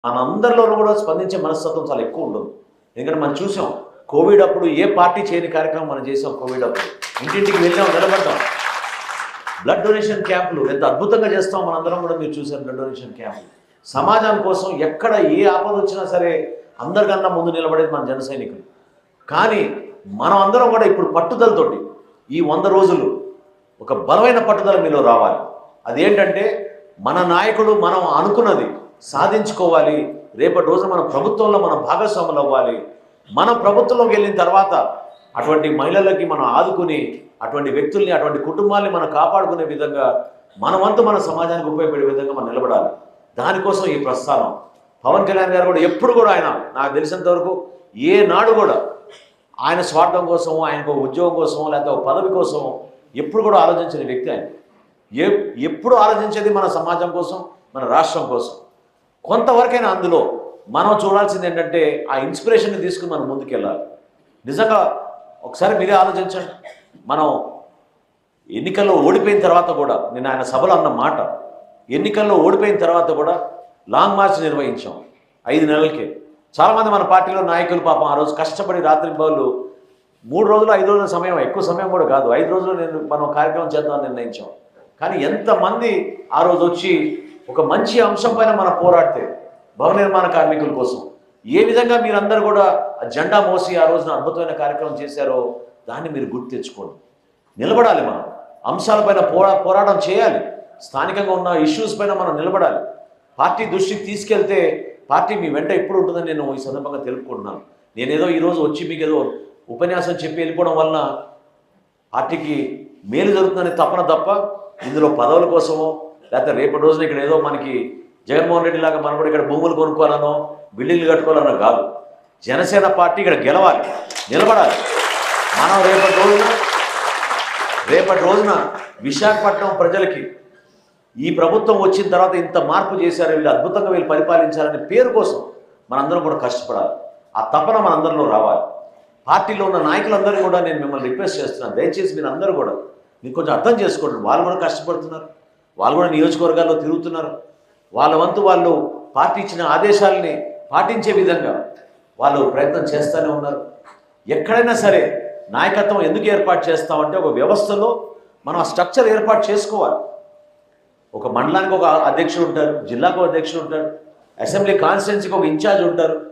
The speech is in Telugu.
మనందరిలోనూ కూడా స్పందించే మనస్తత్వం చాలా ఎక్కువ ఉండదు ఎందుకంటే మనం చూసాం కోవిడ్ అప్పుడు ఏ పార్టీ చేయని కార్యక్రమం మనం చేసాం కోవిడ్ అప్పుడు ఇంటింటికి వెళ్ళాం నిలబడ్డాం బ్లడ్ డొనేషన్ క్యాంపులు ఎంత అద్భుతంగా చేస్తాం మనందరం కూడా మీరు చూసారు బ్లడ్ డొనేషన్ క్యాంపులు సమాజం కోసం ఎక్కడ ఏ ఆపద వచ్చినా సరే అందరికన్నా ముందు నిలబడేది మన జన సైనికులు కానీ మనం అందరం కూడా ఇప్పుడు పట్టుదలతోటి ఈ వంద రోజులు ఒక బలమైన పట్టుదల మీలో రావాలి అదేంటంటే మన నాయకుడు మనం అనుకున్నది సాధించుకోవాలి రేపటి రోజున మన ప్రభుత్వంలో మనం భాగస్వాములు అవ్వాలి మనం ప్రభుత్వంలోకి వెళ్ళిన తర్వాత అటువంటి మహిళలకి మనం ఆదుకుని అటువంటి వ్యక్తుల్ని అటువంటి కుటుంబాల్ని మనం కాపాడుకునే విధంగా మన వంతు మన సమాజానికి ఉపయోగపడే విధంగా మనం నిలబడాలి దానికోసం ఈ ప్రస్థానం పవన్ కళ్యాణ్ గారు కూడా ఎప్పుడు కూడా ఆయన నాకు తెలిసినంత వరకు ఏ నాడు కూడా ఆయన స్వార్థం కోసం ఆయనకు ఒక ఉద్యోగం కోసం లేకపోతే ఒక పదవి కోసం ఎప్పుడు కూడా ఆలోచించిన వ్యక్తి ఆయన ఏ ఎప్పుడు ఆలోచించేది మన సమాజం కోసం మన రాష్ట్రం కోసం కొంతవరకైనా అందులో మనం చూడాల్సింది ఏంటంటే ఆ ఇన్స్పిరేషన్ని తీసుకుని మనం ముందుకెళ్ళాలి నిజంగా ఒకసారి మీరే ఆలోచించండి మనం ఎన్నికల్లో ఓడిపోయిన తర్వాత కూడా నేను ఆయన సభలో అన్న మాట ఎన్నికల్లో ఓడిపోయిన తర్వాత కూడా లాంగ్ మార్చ్ నిర్వహించాం ఐదు నెలలకే చాలామంది మన పార్టీలో నాయకులు పాపం ఆ రోజు కష్టపడి రాత్రి బౌలు మూడు రోజులు ఐదు రోజుల సమయం ఎక్కువ సమయం కూడా కాదు ఐదు రోజులు నేను మనం కార్యక్రమం చేద్దామని నిర్ణయించాం కానీ ఎంతమంది ఆ రోజు వచ్చి ఒక మంచి అంశం పైన మనం పోరాడితే భవన నిర్మాణ కార్మికుల కోసం ఏ విధంగా మీరందరూ కూడా ఆ జెండా మోసి ఆ రోజున అద్భుతమైన కార్యక్రమం చేశారో దాన్ని మీరు గుర్తు తెచ్చుకోండి నిలబడాలి మనం అంశాలపైన పోరా పోరాటం చేయాలి స్థానికంగా ఉన్న ఇష్యూస్ పైన మనం నిలబడాలి పార్టీ దృష్టికి తీసుకెళ్తే పార్టీ మీ వెంట ఎప్పుడు ఉంటుందని నేను ఈ సందర్భంగా తెలుపుకుంటున్నాను నేనేదో ఈరోజు వచ్చి మీకు ఏదో ఉపన్యాసం చెప్పి వెళ్ళిపోవడం వలన పార్టీకి మేలు జరుగుతుందని తపన తప్ప ఇందులో పదవుల కోసమో లేకపోతే రేపటి రోజున ఇక్కడ ఏదో మనకి జగన్మోహన్ రెడ్డి లాగా మనం కూడా ఇక్కడ భూములు కొనుక్కోవాలనో బిల్డింగ్లు కట్టుకోవాలనో కాదు జనసేన పార్టీ ఇక్కడ గెలవాలి నిలబడాలి మనం రేపటి రోజున రేపటి రోజున విశాఖపట్నం ప్రజలకి ఈ ప్రభుత్వం వచ్చిన తర్వాత ఇంత మార్పు చేశారు వీళ్ళు అద్భుతంగా వీళ్ళు పరిపాలించారనే పేరు కోసం మనందరం కూడా కష్టపడాలి ఆ తపన మనందరిలో రావాలి పార్టీలో ఉన్న నాయకులందరూ కూడా నేను మిమ్మల్ని రిక్వెస్ట్ చేస్తున్నాను దయచేసి మీరు అందరూ కూడా మీరు కొంచెం అర్థం చేసుకోండి వాళ్ళు కూడా కష్టపడుతున్నారు వాళ్ళు కూడా నియోజకవర్గాల్లో తిరుగుతున్నారు వాళ్ళ వంతు వాళ్ళు పార్టీ ఇచ్చిన ఆదేశాలని పాటించే విధంగా వాళ్ళు ప్రయత్నం చేస్తూనే ఉన్నారు ఎక్కడైనా సరే నాయకత్వం ఎందుకు ఏర్పాటు చేస్తామంటే ఒక వ్యవస్థలో మనం ఆ స్ట్రక్చర్ ఏర్పాటు చేసుకోవాలి ఒక మండలానికి ఒక అధ్యక్షుడు ఉంటారు జిల్లాకు ఒక అధ్యక్షుడు ఉంటారు అసెంబ్లీ కాన్స్టిట్యున్సీకి ఒక ఇన్ఛార్జ్ ఉంటారు